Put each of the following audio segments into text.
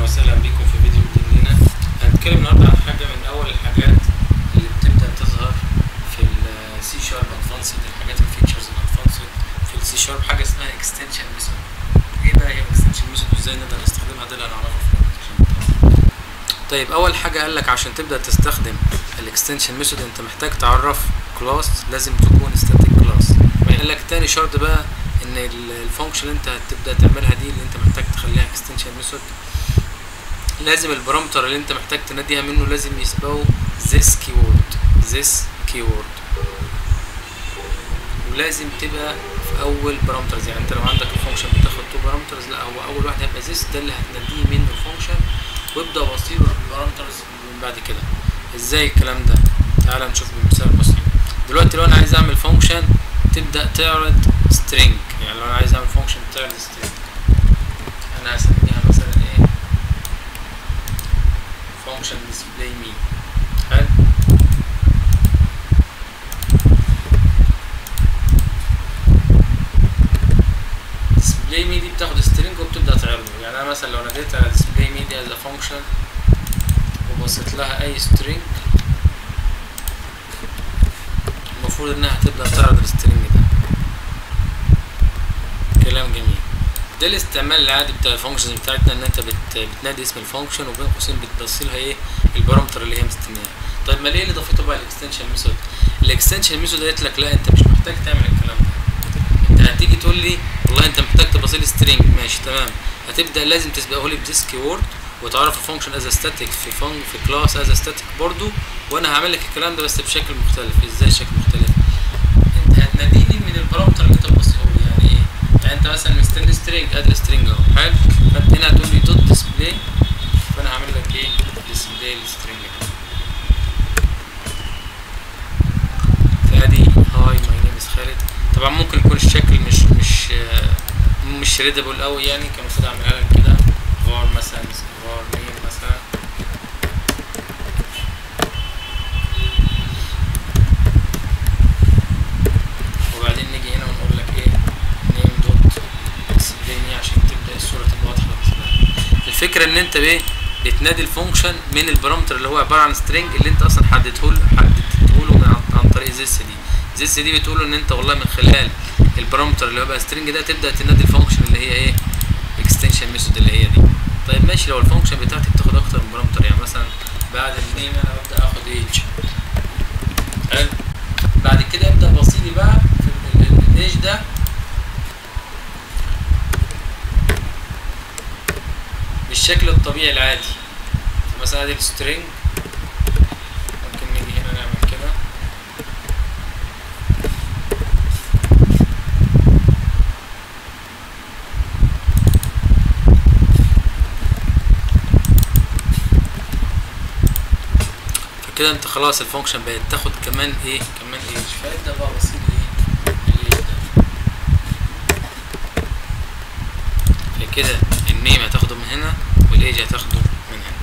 وسهلا بكم في فيديو جديد لنا هنتكلم النهارده عن حاجه من اول الحاجات اللي بتبدا تظهر في السي شارب ادفانسد الحاجات الفيتشرز الادفانسد في السي شارب حاجه اسمها اكستنشن ميثود ايه بقى هي الاكستنشن ميثود وازاي نقدر نستخدمها ده اللي هنعرفه في الابلكيشن طيب اول حاجه قال لك عشان تبدا تستخدم الاكستنشن ميثود انت محتاج تعرف كلاس لازم تكون ستاتيك كلاس قال لك تاني شرط بقى ان الفانكشن اللي انت هتبدا تعملها دي اللي انت محتاج تخليها اكستنشن ميثود لازم البارامتر اللي انت محتاج تناديها منه لازم يسبقوا this keyword this keyword ولازم تبقى في اول بارامترز يعني انت لو عندك الفانكشن بتاخد تو بارامترز لا هو اول واحد هيبقى this ده اللي هتناديه منه الفانكشن وابدا وصيله البارامترز من بعد كده ازاي الكلام ده تعال نشوف بمثال بسيط دلوقتي لو انا عايز اعمل فانكشن تبدا تعرض string يعني لو انا عايز اعمل فانكشن تعرض string انا هسميها مثلا ايه function display me حلو display me دي بتاخد string وبتبدا تعرضه يعني انا مثلا لو ناديت على display me دي as a function وبصيت لها اي string المفروض انها تبدا تعرض السترينج ده كلام جميل ده الاستعمال العادي بتاع الفانكشنز بتاعتنا ان انت بت... بتنادي اسم الفانكشن وبين قوسين بتبصي لها ايه البارامتر اللي هي مستنياه طيب ما ليه اللي ضافته بقى الاكستنشن ميثود الاكستنشن ميثود قالت لك لا انت مش محتاج تعمل الكلام ده انت هتيجي تقول لي والله انت محتاج تبصي لي سترينج ماشي تمام هتبدا لازم تسبقه لي بديس كيورد وتعرف الفانكشن از ستاتيك في فن في كلاس از ستاتيك برضو وانا هعمل لك الكلام ده بس بشكل مختلف ازاي شكل مختلف انت هتناديني من البارامتر اللي انت بتبصيه لي يعني ايه يعني انت مثلا مستني سترينج ادي سترينج اهو حلو فانت هنا هتقول لي دوت ديسبلاي فانا هعمل لك ايه ديسبلاي السترينج فادي هاي ماي نيم از خالد طبعا ممكن يكون الشكل مش مش آه مش ريدابل قوي يعني كان المفروض اعملها لك كده var مثلا var name مثلا وبعدين نيجي هنا ونقول لك ايه name دوت display عشان تبدا الصوره تبقى واضحه بالنسبه الفكره ان انت بايه بتنادي الفانكشن من البارامتر اللي هو عباره عن string اللي انت اصلا حددته له حددته له من عن طريق this دي this دي بتقول ان انت والله من خلال البارامتر اللي هو بقى string ده تبدا تنادي الفانكشن اللي هي ايه اكستنشن ميثود اللي هي دي طيب ماشي لو الفانكشن بتاعتي بتاخد اكتر من بارامتر يعني مثلا بعد النيم انا ببدا اخد ايج حلو بعد كده ابدا بصيلي بقى في الايج ده بالشكل الطبيعي العادي مثلا ادي السترينج ممكن نيجي هنا نعمل كده كده انت خلاص الفانكشن بقت تاخد كمان ايه كمان ايج فابدا بقى بصير ايه الايج ده فكده النيم هتاخده من هنا والايج هتاخده من هنا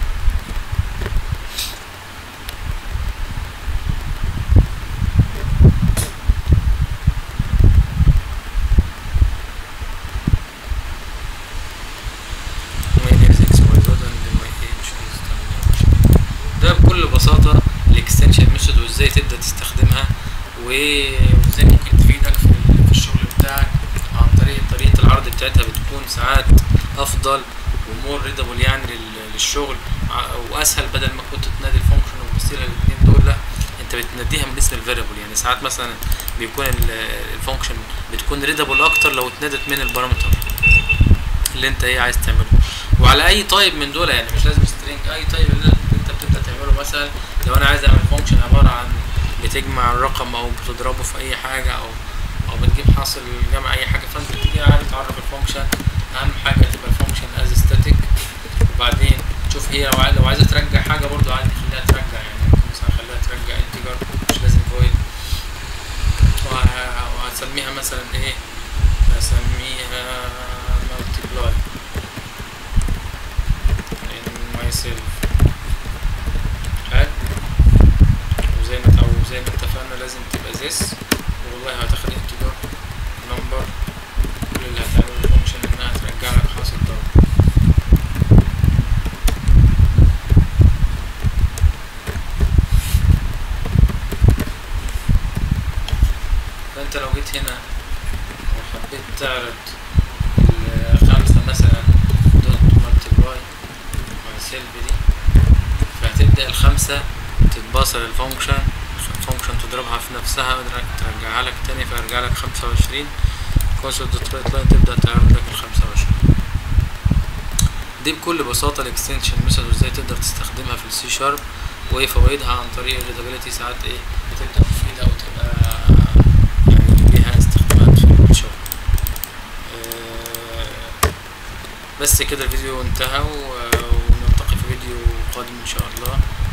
ده بكل بساطة الاكستنشن ميثود وازاي تبدأ تستخدمها وازاي ممكن تفيدك في الشغل بتاعك عن طريق طريقة العرض بتاعتها بتكون ساعات أفضل ومور ريدابل يعني للشغل وأسهل بدل ما كنت تنادي الفانكشن وتبصيلها الاتنين دول لأ أنت بتناديها من اسم الفاريبل يعني ساعات مثلا بيكون الفانكشن بتكون ريدابل أكتر لو اتنادت من البارامتر اللي أنت إيه عايز تعمله وعلى أي تايب من دول يعني مش لازم سترينج أي تايب اللي انت بتبدا تعمله مثلا لو انا عايز اعمل فانكشن عباره عن بتجمع الرقم او بتضربه في اي حاجه او او بتجيب حاصل جمع اي حاجه فانت بتيجي عادي تعرف الفانكشن اهم حاجه تبقى الفانكشن از ستاتيك وبعدين تشوف هي لو عايز لو عايزه ترجع حاجه برضو عادي خليها ترجع يعني ممكن مثلا خليها ترجع انتجر مش لازم فويد وهتسميها مثلا ايه هسميها multiply myself حلو وزي ما او زي ما اتفقنا لازم تبقى this والله هتاخد انتجر نمبر كل اللي هتعمله الفانكشن انها ترجع لك حاصل ضرب سيلف دي فهتبدأ الخمسة تتباصى للفانكشن الفانكشن تضربها في نفسها ترجعها لك تاني فيرجع لك خمسة وعشرين كونسول دوت رايت لاين تبدأ تعرض لك الخمسة وعشرين دي بكل بساطة الاكستنشن ميثود وازاي تقدر تستخدمها في السي شارب وايه فوائدها عن طريق الريدابيلتي ساعات ايه بتبقى مفيدة او تبقى يعني ليها استخدامات في الشغل آه، بس كده الفيديو انتهى و- ونلتقي في فيديو قادم ان شاء الله